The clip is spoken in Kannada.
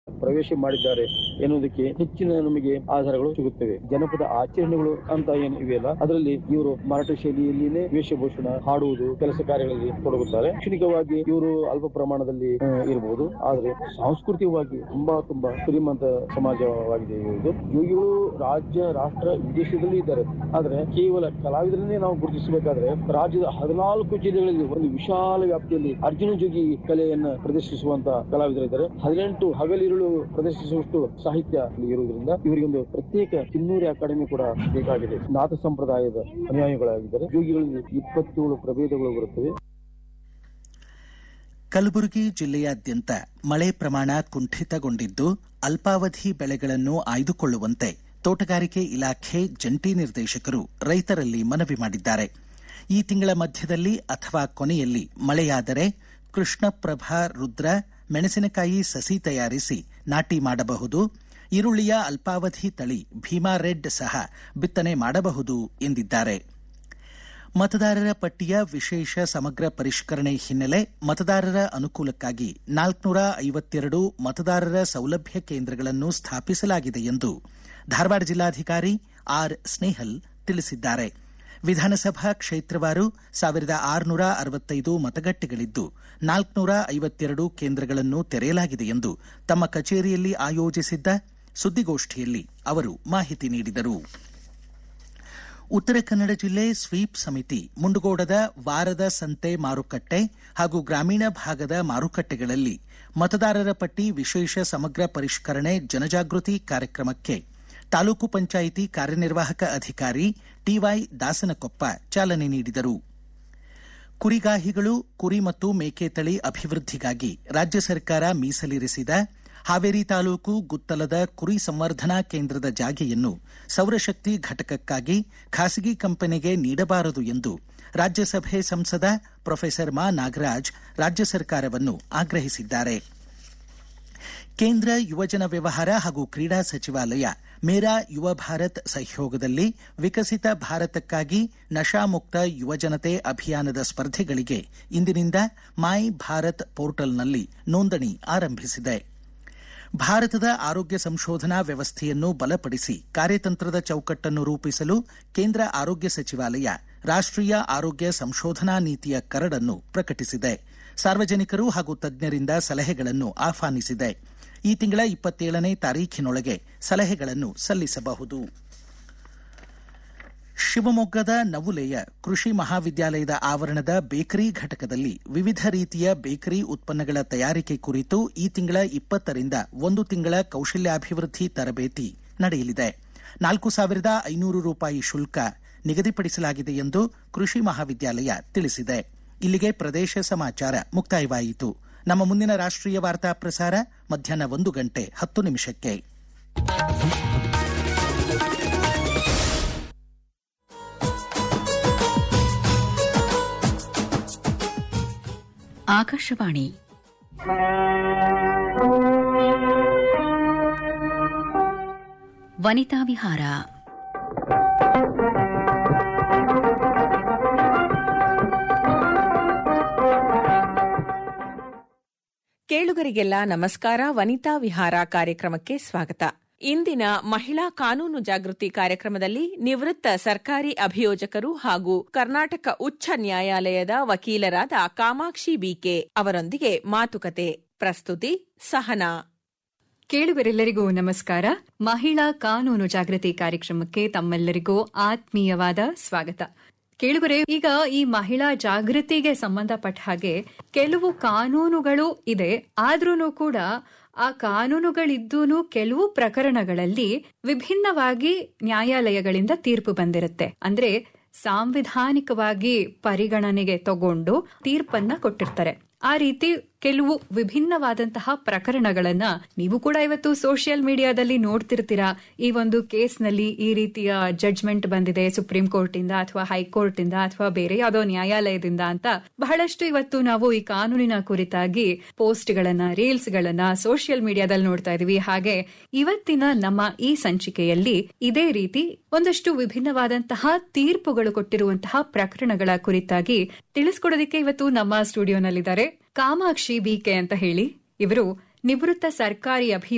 ಪ್ರವೇಶ ಮಾಡಿದ್ದಾರೆ ಎನ್ನುವುದಕ್ಕೆ ಹೆಚ್ಚಿನ ನಮಗೆ ಆಧಾರಗಳು ಸಿಗುತ್ತವೆ ಜನಪದ ಆಚರಣೆಗಳು ಅಂತ ಏನು ಇವೆಯಲ್ಲ ಅದರಲ್ಲಿ ಇವರು ಮರಾಠ ಶೈಲಿಯಲ್ಲಿನೇ ವೇಷಭೂಷಣ ಹಾಡುವುದು ಕೆಲಸ ಕಾರ್ಯಗಳಲ್ಲಿ ತೊಡಗುತ್ತಾರೆ ಶೈಕ್ಷಣಿಕವಾಗಿ ಇವರು ಅಲ್ಪ ಪ್ರಮಾಣದಲ್ಲಿ ಆ, ಇರಬಹುದು ಆದರೆ ಸಾಂಸ್ಕೃತಿಕವಾಗಿ ತುಂಬಾ ತುಂಬಾ ಶ್ರೀಮಂತ ಸಮಾಜವಾಗಿದೆ ಇದು ಯೋಗಿಗಳು ರಾಜ್ಯ ರಾಷ್ಟ್ರ ವಿದೇಶದಲ್ಲಿ ಇದ್ದಾರೆ ಆದ್ರೆ ಕೇವಲ ಕಲಾವಿದರನ್ನೇ ನಾವು ಗುರುತಿಸಬೇಕಾದ್ರೆ ರಾಜ್ಯದ ಹದಿನಾಲ್ಕು ಜಿಲ್ಲೆಗಳಲ್ಲಿ ಒಂದು ವಿಶಾಲ ವ್ಯಾಪ್ತಿಯಲ್ಲಿ ಅರ್ಜುನ ಜೋಗಿ ಕಲೆಯನ್ನ ಪ್ರದರ್ಶಿಸುವಂತ ಕಲಾವಿದರಿದ್ದಾರೆ ಹದಿನೆಂಟು ಹಗಲಿರುಳು ಪ್ರದರ್ಶಿಸುವಷ್ಟು ಸಾಹಿತ್ಯ ಇಲ್ಲಿ ಇರುವುದರಿಂದ ಇವರಿಗೆ ಒಂದು ಪ್ರತ್ಯೇಕ ಕಿನ್ನೂರಿ ಅಕಾಡೆಮಿ ಕೂಡ ಬೇಕಾಗಿದೆ ನಾಥ ಸಂಪ್ರದಾಯದ ಅನುಯಾಯಿಗಳಾಗಿದ್ದಾರೆ ಯೋಗಿಗಳಲ್ಲಿ ಇಪ್ಪತ್ತೇಳು ಪ್ರಭೇದಗಳು ಬರುತ್ತವೆ ಕಲಬುರಗಿ ಜಿಲ್ಲೆಯಾದ್ಯಂತ ಮಳೆ ಪ್ರಮಾಣ ಕುಂಠಿತಗೊಂಡಿದ್ದು ಅಲ್ಪಾವಧಿ ಬೆಳೆಗಳನ್ನು ಆಯ್ದುಕೊಳ್ಳುವಂತೆ ತೋಟಗಾರಿಕೆ ಇಲಾಖೆ ಜಂಟಿ ನಿರ್ದೇಶಕರು ರೈತರಲ್ಲಿ ಮನವಿ ಮಾಡಿದ್ದಾರೆ ಈ ತಿಂಗಳ ಮಧ್ಯದಲ್ಲಿ ಅಥವಾ ಕೊನೆಯಲ್ಲಿ ಮಳೆಯಾದರೆ ಕೃಷ್ಣಪ್ರಭಾ ರುದ್ರ ಮೆಣಸಿನಕಾಯಿ ಸಸಿ ತಯಾರಿಸಿ ನಾಟಿ ಮಾಡಬಹುದು ಈರುಳ್ಳಿಯ ಅಲ್ಪಾವಧಿ ತಳಿ ಭೀಮಾ ರೆಡ್ ಸಹ ಬಿತ್ತನೆ ಮಾಡಬಹುದು ಎಂದಿದ್ದಾರೆ ಮತದಾರರ ಪಟ್ಟಿಯ ವಿಶೇಷ ಸಮಗ್ರ ಪರಿಷ್ಕರಣೆ ಹಿನ್ನೆಲೆ ಮತದಾರರ ಅನುಕೂಲಕ್ಕಾಗಿ ನಾಲ್ಕುನೂರ ಐವತ್ತೆರಡು ಮತದಾರರ ಸೌಲಭ್ಯ ಕೇಂದ್ರಗಳನ್ನು ಸ್ಥಾಪಿಸಲಾಗಿದೆ ಎಂದು ಧಾರವಾಡ ಜಿಲ್ಲಾಧಿಕಾರಿ ಆರ್ ಸ್ನೇಹಲ್ ತಿಳಿಸಿದ್ದಾರೆ ವಿಧಾನಸಭಾ ಕ್ಷೇತ್ರವಾರು ಸಾವಿರದ ಆರುನೂರ ಅರವತ್ತೈದು ಮತಗಟ್ಟೆಗಳಿದ್ದು ನಾಲ್ಕುನೂರ ಐವತ್ತೆರಡು ಕೇಂದ್ರಗಳನ್ನು ತೆರೆಯಲಾಗಿದೆ ಎಂದು ತಮ್ಮ ಕಚೇರಿಯಲ್ಲಿ ಆಯೋಜಿಸಿದ್ದ ಸುದ್ದಿಗೋಷ್ಠಿಯಲ್ಲಿ ಅವರು ಮಾಹಿತಿ ನೀಡಿದರು ಉತ್ತರ ಕನ್ನಡ ಜಿಲ್ಲೆ ಸ್ವೀಪ್ ಸಮಿತಿ ಮುಂಡಗೋಡದ ವಾರದ ಸಂತೆ ಮಾರುಕಟ್ಟೆ ಹಾಗೂ ಗ್ರಾಮೀಣ ಭಾಗದ ಮಾರುಕಟ್ಟೆಗಳಲ್ಲಿ ಮತದಾರರ ಪಟ್ಟಿ ವಿಶೇಷ ಸಮಗ್ರ ಪರಿಷ್ಕರಣೆ ಜನಜಾಗೃತಿ ಕಾರ್ಯಕ್ರಮಕ್ಕೆ ತಾಲೂಕು ಪಂಚಾಯಿತಿ ಕಾರ್ಯನಿರ್ವಾಹಕ ಅಧಿಕಾರಿ ಟಿವೈ ದಾಸನಕೊಪ್ಪ ಚಾಲನೆ ನೀಡಿದರು ಕುರಿಗಾಹಿಗಳು ಕುರಿ ಮತ್ತು ಮೇಕೆ ತಳಿ ಅಭಿವೃದ್ಧಿಗಾಗಿ ರಾಜ್ಯ ಸರ್ಕಾರ ಮೀಸಲಿರಿಸಿದ ಹಾವೇರಿ ತಾಲೂಕು ಗುತ್ತಲದ ಕುರಿ ಸಂವರ್ಧನಾ ಕೇಂದ್ರದ ಜಾಗೆಯನ್ನು ಸೌರಶಕ್ತಿ ಘಟಕಕ್ಕಾಗಿ ಖಾಸಗಿ ಕಂಪನಿಗೆ ನೀಡಬಾರದು ಎಂದು ರಾಜ್ಯಸಭೆ ಸಂಸದ ಪ್ರೊಫೆಸರ್ ಮಾ ನಾಗರಾಜ್ ರಾಜ್ಯ ಸರ್ಕಾರವನ್ನು ಆಗ್ರಹಿಸಿದ್ದಾರೆ ಕೇಂದ್ರ ಯುವಜನ ವ್ಯವಹಾರ ಹಾಗೂ ಕ್ರೀಡಾ ಸಚಿವಾಲಯ ಮೇರಾ ಯುವ ಭಾರತ್ ಸಹಯೋಗದಲ್ಲಿ ವಿಕಸಿತ ಭಾರತಕ್ಕಾಗಿ ನಶಾಮುಕ್ತ ಯುವಜನತೆ ಅಭಿಯಾನದ ಸ್ಪರ್ಧೆಗಳಿಗೆ ಇಂದಿನಿಂದ ಮೈ ಭಾರತ್ ಪೋರ್ಟಲ್ನಲ್ಲಿ ನೋಂದಣಿ ಆರಂಭಿಸಿದೆ ಭಾರತದ ಆರೋಗ್ಯ ಸಂಶೋಧನಾ ವ್ಯವಸ್ಥೆಯನ್ನು ಬಲಪಡಿಸಿ ಕಾರ್ಯತಂತ್ರದ ಚೌಕಟ್ಟನ್ನು ರೂಪಿಸಲು ಕೇಂದ್ರ ಆರೋಗ್ಯ ಸಚಿವಾಲಯ ರಾಷ್ಟೀಯ ಆರೋಗ್ಯ ಸಂಶೋಧನಾ ನೀತಿಯ ಕರಡನ್ನು ಪ್ರಕಟಿಸಿದೆ ಸಾರ್ವಜನಿಕರು ಹಾಗೂ ತಜ್ಞರಿಂದ ಸಲಹೆಗಳನ್ನು ಆಹ್ವಾನಿಸಿದೆ ಈ ತಿಂಗಳ ಇಪ್ಪತ್ತೇಳನೇ ತಾರೀಖಿನೊಳಗೆ ಸಲಹೆಗಳನ್ನು ಸಲ್ಲಿಸಬಹುದು ಶಿವಮೊಗ್ಗದ ನವುಲೆಯ ಕೃಷಿ ಮಹಾವಿದ್ಯಾಲಯದ ಆವರಣದ ಬೇಕರಿ ಘಟಕದಲ್ಲಿ ವಿವಿಧ ರೀತಿಯ ಬೇಕರಿ ಉತ್ಪನ್ನಗಳ ತಯಾರಿಕೆ ಕುರಿತು ಈ ತಿಂಗಳ ಇಪ್ಪತ್ತರಿಂದ ಒಂದು ತಿಂಗಳ ಕೌಶಲ್ಯಾಭಿವೃದ್ಧಿ ತರಬೇತಿ ನಡೆಯಲಿದೆ ನಾಲ್ಕು ಸಾವಿರದ ಐನೂರು ರೂಪಾಯಿ ಶುಲ್ಕ ನಿಗದಿಪಡಿಸಲಾಗಿದೆ ಎಂದು ಕೃಷಿ ಮಹಾವಿದ್ಯಾಲಯ ತಿಳಿಸಿದೆ ಇಲ್ಲಿಗೆ ಪ್ರದೇಶ ಸಮಾಚಾರ ಮುಕ್ತಾಯವಾಯಿತು ನಮ್ಮ ಮುಂದಿನ ರಾಷ್ಟ್ರೀಯ ವಾರ್ತಾ ಪ್ರಸಾರ ಮಧ್ಯಾಹ್ನ ಒಂದು ಗಂಟೆ ಹತ್ತು ನಿಮಿಷಕ್ಕೆ ಆಕಾಶವಾಣಿ ವನಿತಾ ವಿಹಾರ ಕೇಳುಗರಿಗೆಲ್ಲ ನಮಸ್ಕಾರ ವನಿತಾ ವಿಹಾರ ಕಾರ್ಯಕ್ರಮಕ್ಕೆ ಸ್ವಾಗತ ಇಂದಿನ ಮಹಿಳಾ ಕಾನೂನು ಜಾಗೃತಿ ಕಾರ್ಯಕ್ರಮದಲ್ಲಿ ನಿವೃತ್ತ ಸರ್ಕಾರಿ ಅಭಿಯೋಜಕರು ಹಾಗೂ ಕರ್ನಾಟಕ ಉಚ್ಚ ನ್ಯಾಯಾಲಯದ ವಕೀಲರಾದ ಕಾಮಾಕ್ಷಿ ಬಿಕೆ ಅವರೊಂದಿಗೆ ಮಾತುಕತೆ ಪ್ರಸ್ತುತಿ ಸಹನಾ ಕೇಳುಗರೆಲ್ಲರಿಗೂ ನಮಸ್ಕಾರ ಮಹಿಳಾ ಕಾನೂನು ಜಾಗೃತಿ ಕಾರ್ಯಕ್ರಮಕ್ಕೆ ತಮ್ಮೆಲ್ಲರಿಗೂ ಆತ್ಮೀಯವಾದ ಸ್ವಾಗತ ಕೇಳುಗರೆ ಈಗ ಈ ಮಹಿಳಾ ಜಾಗೃತಿಗೆ ಸಂಬಂಧಪಟ್ಟ ಹಾಗೆ ಕೆಲವು ಕಾನೂನುಗಳು ಇದೆ ಆದ್ರೂ ಕೂಡ ಆ ಕಾನೂನುಗಳಿದ್ದೂನು ಕೆಲವು ಪ್ರಕರಣಗಳಲ್ಲಿ ವಿಭಿನ್ನವಾಗಿ ನ್ಯಾಯಾಲಯಗಳಿಂದ ತೀರ್ಪು ಬಂದಿರುತ್ತೆ ಅಂದ್ರೆ ಸಾಂವಿಧಾನಿಕವಾಗಿ ಪರಿಗಣನೆಗೆ ತಗೊಂಡು ತೀರ್ಪನ್ನ ಕೊಟ್ಟಿರ್ತಾರೆ ಆ ರೀತಿ ಕೆಲವು ವಿಭಿನ್ನವಾದಂತಹ ಪ್ರಕರಣಗಳನ್ನ ನೀವು ಕೂಡ ಇವತ್ತು ಸೋಷಿಯಲ್ ಮೀಡಿಯಾದಲ್ಲಿ ನೋಡ್ತಿರ್ತೀರಾ ಈ ಒಂದು ಕೇಸ್ನಲ್ಲಿ ಈ ರೀತಿಯ ಜಡ್ಜ್ಮೆಂಟ್ ಬಂದಿದೆ ಸುಪ್ರೀಂ ಕೋರ್ಟ್ ಇಂದ ಅಥವಾ ಹೈಕೋರ್ಟ್ ಇಂದ ಅಥವಾ ಬೇರೆ ಯಾವುದೋ ನ್ಯಾಯಾಲಯದಿಂದ ಅಂತ ಬಹಳಷ್ಟು ಇವತ್ತು ನಾವು ಈ ಕಾನೂನಿನ ಕುರಿತಾಗಿ ಪೋಸ್ಟ್ ಗಳನ್ನ ರೀಲ್ಸ್ ಗಳನ್ನ ಸೋಷಿಯಲ್ ಮೀಡಿಯಾದಲ್ಲಿ ನೋಡ್ತಾ ಇದೀವಿ ಹಾಗೆ ಇವತ್ತಿನ ನಮ್ಮ ಈ ಸಂಚಿಕೆಯಲ್ಲಿ ಇದೇ ರೀತಿ ಒಂದಷ್ಟು ವಿಭಿನ್ನವಾದಂತಹ ತೀರ್ಪುಗಳು ಕೊಟ್ಟಿರುವಂತಹ ಪ್ರಕರಣಗಳ ಕುರಿತಾಗಿ ತಿಳಿಸ್ಕೊಡೋದಕ್ಕೆ ಇವತ್ತು ನಮ್ಮ ಸ್ಟುಡಿಯೋನಲ್ಲಿದ್ದಾರೆ ಕಾಮಾಕ್ಷಿ ಬಿಕೆ ಅಂತ ಹೇಳಿ ಇವರು ನಿವೃತ್ತ ಸರ್ಕಾರಿ ಅಭಿಯೋ